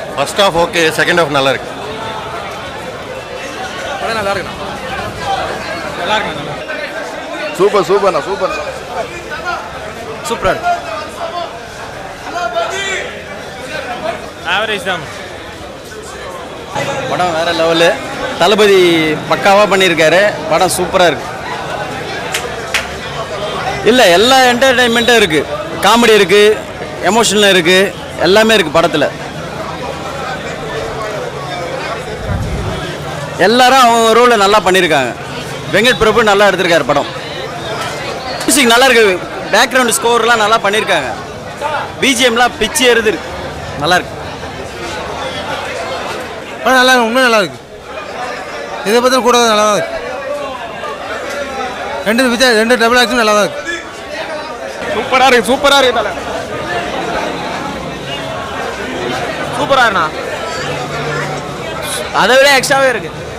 first half okay second half நல்லா இருக்கு படம் நல்லா இருக்குண்ணா நல்லா இருக்குண்ணா சூப்பர் சூப்பர்ண்ணா சூப்பர் சூப்பராக இருக்கு ஆவரேஜ் தான் படம் வேற லெவலு தளபதி பக்காவாக பண்ணியிருக்காரு படம் சூப்பராக இருக்கு இல்லை எல்லா என்டர்டைன்மெண்ட்டும் இருக்குது காமெடி இருக்குது எமோஷனல் இருக்குது எல்லாமே இருக்குது படத்தில் எல்லாரும் அவங்க ரோலை நல்லா பண்ணியிருக்காங்க வெங்கட் பிரபு நல்லா எடுத்திருக்காரு படம் மியூசிக் நல்லா இருக்கு பேக்ரவுண்ட் ஸ்கோர்லாம் நல்லா பண்ணியிருக்காங்க பிஜிஎம்லாம் பிச்சு எறுது இருக்கு நல்லா இருக்கு படம் நல்லா இருக்கு உண்மையாக நல்லா இருக்கு இதை பற்றி கூட நல்லா தான் இருக்கு ரெண்டு விஜய் ரெண்டு டபுள் ஆக்ஷன் நல்லா தான் இருக்கு சூப்பராக இருக்கு சூப்பராக இருக்கு தலை சூப்பராக இருக்குண்ணா அதை விட எக்ஸ்ட்ராவே இருக்கு